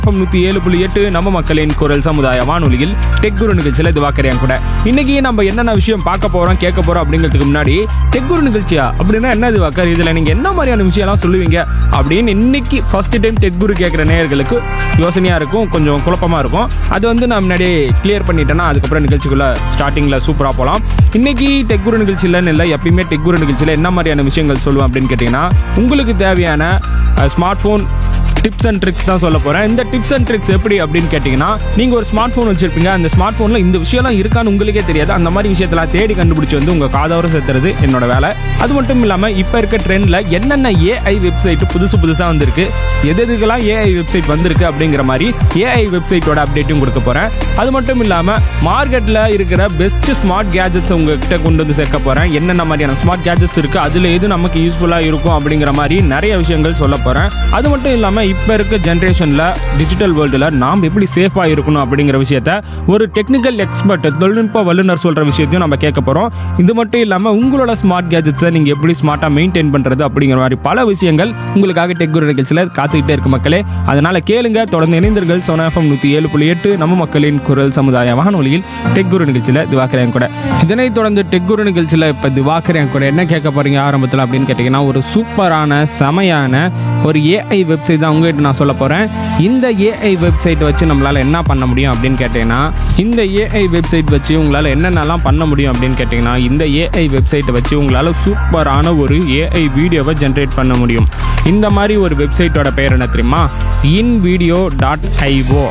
FM நூற்றி ஏழு புள்ளி எட்டு நம்ம மக்களின் குரல் சமுதாய வானொலியில் டெக் குரு நிகழ்ச்சியில் திவாக்கரையான் கூட இன்னைக்கு நம்ம என்னென்ன விஷயம் பார்க்க போறோம் கேட்க போறோம் அப்படிங்கிறதுக்கு முன்னாடி டெக் குரு நிகழ்ச்சியா அப்படின்னா என்ன திவாக்கர் இதுல நீங்க என்ன மாதிரியான விஷயம்லாம் சொல்லுவீங்க அப்படின்னு இன்னைக்கு ஃபர்ஸ்ட் டைம் டெக் குரு கேட்குற நேயர்களுக்கு யோசனையா இருக்கும் கொஞ்சம் குழப்பமா இருக்கும் அது வந்து நான் முன்னாடியே கிளியர் பண்ணிட்டேன்னா அதுக்கப்புறம் நிகழ்ச்சிக்குள்ள ஸ்டார்டிங்ல சூப்பரா போகலாம் இன்னைக்கு டெக் குரு நிகழ்ச்சியிலன்னு இல்லை எப்பயுமே டெக் குரு நிகழ்ச்சியில் என்ன மாதிரியான விஷயங்கள் சொல்லுவேன் அப்படின்னு கேட்டிங்கன்னா உங்களுக்கு தேவையான smart phone tips and tricks தான் சொல்ல போகிறேன் இந்த டிப்ஸ் அண்ட் ட்ரிக்ஸ் எப்படி அப்படின்னு கேட்டிங்கன்னா நீங்கள் ஒரு ஸ்மார்ட் ஃபோன் வச்சிருப்பீங்க அந்த ஸ்மார்ட் ஃபோனில் இந்த விஷயம்லாம் இருக்கான்னு உங்களுக்கே தெரியாது அந்த மாதிரி விஷயத்தெல்லாம் தேடி கண்டுபிடிச்சி வந்து உங்கள் காதோர சேர்த்துறது என்னோட வேலை அது மட்டும் இல்லாமல் இப்போ இருக்க ட்ரெண்டில் என்னென்ன ஏஐ வெப்சைட் புதுசு புதுசாக வந்திருக்கு எது எதுக்கெல்லாம் ஏஐ வெப்சைட் வந்திருக்கு அப்படிங்கிற மாதிரி ஏஐ வெப்சைட்டோட அப்டேட்டும் கொடுக்க போகிறேன் அது மட்டும் இல்லாமல் மார்க்கெட்டில் இருக்கிற பெஸ்ட் ஸ்மார்ட் கேஜெட்ஸ் உங்ககிட்ட கொண்டு வந்து சேர்க்க போகிறேன் என்னென்ன மாதிரியான ஸ்மார்ட் கேஜெட்ஸ் இருக்குது அதில் எது நமக்கு யூஸ்ஃபுல்லாக இருக்கும் அப்படிங்கிற மாதிரி நிறைய விஷயங்கள் சொல்ல போகிறேன் அது மட்டும் இல்லாமல் இப்போ இருக்க ஜென்ரேஷனில் டிஜிட்டல் வேர்ல்டில் நாம் எப்படி சேஃபாக இருக்கணும் அப்படிங்கிற விஷயத்த ஒரு டெக்னிக்கல் எக்ஸ்பர்ட் தொழில்நுட்ப வல்லுநர் சொல்கிற விஷயத்தையும் நம்ம கேட்க போகிறோம் இது மட்டும் இல்லாமல் உங்களோட ஸ்மார்ட் கேஜெட்ஸை நீங்கள் எப்படி ஸ்மார்ட்டாக மெயின்டைன் பண்ணுறது அப்படிங்கிற மாதிரி பல விஷயங்கள் உங்களுக்காக டெக் குரு நிகழ்ச்சியில் காத்துக்கிட்டே இருக்கு மக்களே அதனால் கேளுங்க தொடர்ந்து இணைந்தர்கள் சோனா எஃப்எம் நூற்றி ஏழு புள்ளி எட்டு நம்ம மக்களின் குரல் சமுதாய வானொலியில் டெக் குரு நிகழ்ச்சியில் திவாக்கரேன் கூட இதனைத் தொடர்ந்து டெக் குரு நிகழ்ச்சியில் இப்போ திவாக்கரேன் கூட என்ன கேட்க போறீங்க ஆரம்பத்தில் அப்படின்னு கேட்டிங்கன்னா ஒரு சூப்பரான செமையான ஒரு ஏஐ வெப்சைட் தான் உங்ககிட்ட நான் சொல்ல போகிறேன் இந்த ஏஐ வெப்சைட் வச்சு நம்மளால் என்ன பண்ண முடியும் அப்படின்னு கேட்டிங்கன்னா இந்த ஏஐ வெப்சைட் வச்சு உங்களால் என்னென்னலாம் பண்ண முடியும் அப்படின்னு கேட்டிங்கன்னா இந்த ஏஐ வெப்சைட்டை வச்சு உங்களால் சூப்பரான ஒரு ஏஐ வீடியோவை ஜென்ரேட் பண்ண முடியும் இந்த மாதிரி ஒரு வெப்சைட்டோட பேர் என்ன தெரியுமா InVideo dot IO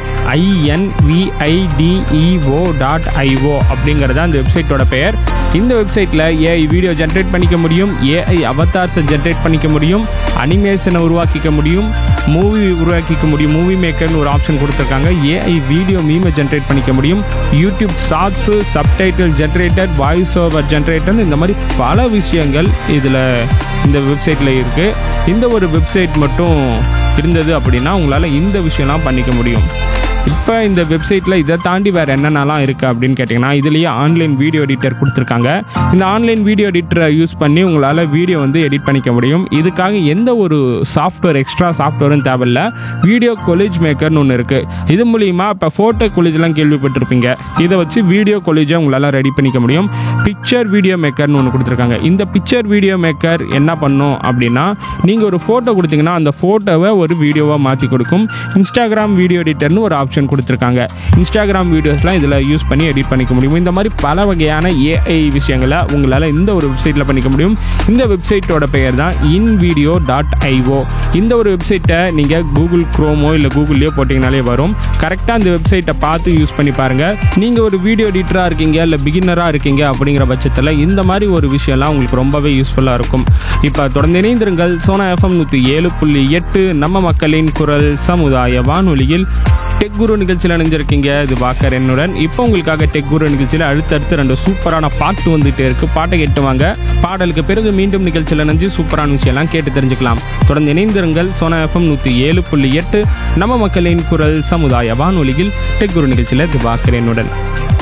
INVIDEO dot IO அப்படிங்கிறது அந்த வெப்சைட்டோட பெயர் இந்த வெப்சைட்டில் ஏஐ வீடியோ ஜென்ரேட் பண்ணிக்க முடியும் ஏஐ அவதார்ஸை ஜென்ரேட் பண்ணிக்க முடியும் அனிமேஷனை உருவாக்கிக்க முடியும் மூவி உருவாக்கிக்க முடியும் மூவி மேக்கர்னு ஒரு ஆப்ஷன் கொடுத்துருக்காங்க ஏஐ வீடியோ மீமை ஜென்ரேட் பண்ணிக்க முடியும் YouTube shorts subtitle generator voice over generator இந்த மாதிரி பல விஷயங்கள் இதில் இந்த வெப்சைட்டில் இருக்குது இந்த ஒரு வெப்சைட் மட்டும் இருந்தது அப்படின்னா உங்களால் இந்த விஷயம்லாம் பண்ணிக்க முடியும் இப்போ இந்த வெப்சைட்டில் இதை தாண்டி வேறு என்னென்னலாம் இருக்குது அப்படின்னு கேட்டிங்கன்னா இதுலேயே ஆன்லைன் வீடியோ எடிட்டர் கொடுத்துருக்காங்க இந்த ஆன்லைன் வீடியோ எடிட்டரை யூஸ் பண்ணி உங்களால் வீடியோ வந்து எடிட் பண்ணிக்க முடியும் இதுக்காக எந்த ஒரு சாஃப்ட்வேர் எக்ஸ்ட்ரா சாஃப்ட்வேரும் தேவையில்ல வீடியோ கொலேஜ் மேக்கர்னு ஒன்று இருக்குது இது மூலிமா இப்போ ஃபோட்டோ கொலேஜ்லாம் கேள்விப்பட்டிருப்பீங்க இதை வச்சு வீடியோ கொலேஜை உங்களால் ரெடி பண்ணிக்க முடியும் பிக்சர் வீடியோ மேக்கர்னு ஒன்று கொடுத்துருக்காங்க இந்த பிக்சர் வீடியோ மேக்கர் என்ன பண்ணும் அப்படின்னா நீங்கள் ஒரு ஃபோட்டோ கொடுத்தீங்கன்னா அந்த ஃபோட்டோவை ஒரு வீடியோவாக மாற்றி கொடுக்கும் இன்ஸ்டாகிராம் வீடியோ எடிட்டர்னு ஒரு ஆப்ஷன் கொடுத்துருக்காங்க இன்ஸ்டாகிராம் வீடியோஸ்லாம் இதில் யூஸ் பண்ணி எடிட் பண்ணிக்க முடியும் இந்த மாதிரி பல வகையான ஏஐ விஷயங்களை உங்களால் இந்த ஒரு வெப்சைட்டில் பண்ணிக்க முடியும் இந்த வெப்சைட்டோட பெயர் தான் இன்வீடியோ டாட் ஐஓ இந்த ஒரு வெப்சைட்டை நீங்கள் கூகுள் க்ரோமோ இல்லை கூகுள்லேயோ போட்டிங்கனாலே வரும் கரெக்டாக அந்த வெப்சைட்டை பார்த்து யூஸ் பண்ணி பாருங்கள் நீங்கள் ஒரு வீடியோ எடிட்டராக இருக்கீங்க இல்லை பிகினராக இருக்கீங்க அப்படிங்கிற பட்சத்தில் இந்த மாதிரி ஒரு விஷயம்லாம் உங்களுக்கு ரொம்பவே யூஸ்ஃபுல்லாக இருக்கும் இப்போ தொடர்ந்து இணைந்திருங்கள் சோனா எஃப்எம் நூற்றி ஏழு புள்ளி எட்டு நம்ம மக்களின் குரல் சமுதாய வானொலியில் டெக் குரு நிகழ்ச்சியில் இணைஞ்சிருக்கீங்க இது வாக்கர் என்னுடன் இப்போ உங்களுக்காக டெக் குரு நிகழ்ச்சியில் அடுத்தடுத்து ரெண்டு சூப்பரான பாட்டு வந்துகிட்டே இருக்கு பாட்டை கேட்டு வாங்க பாடலுக்கு பிறகு மீண்டும் நிகழ்ச்சியில் இணைஞ்சு சூப்பரான விஷயம்லாம் கேட்டு தெரிஞ்சுக்கலாம் தொடர்ந்து இணைந்திருங்கள் சோனா எஃப்எம் நூற்றி ஏழு புள்ளி எட்டு நம்ம மக்களின் குரல் சமுதாய வானொலியில் டெக் குரு நிகழ்ச்சியில் இது வாக்கர் என்னுடன்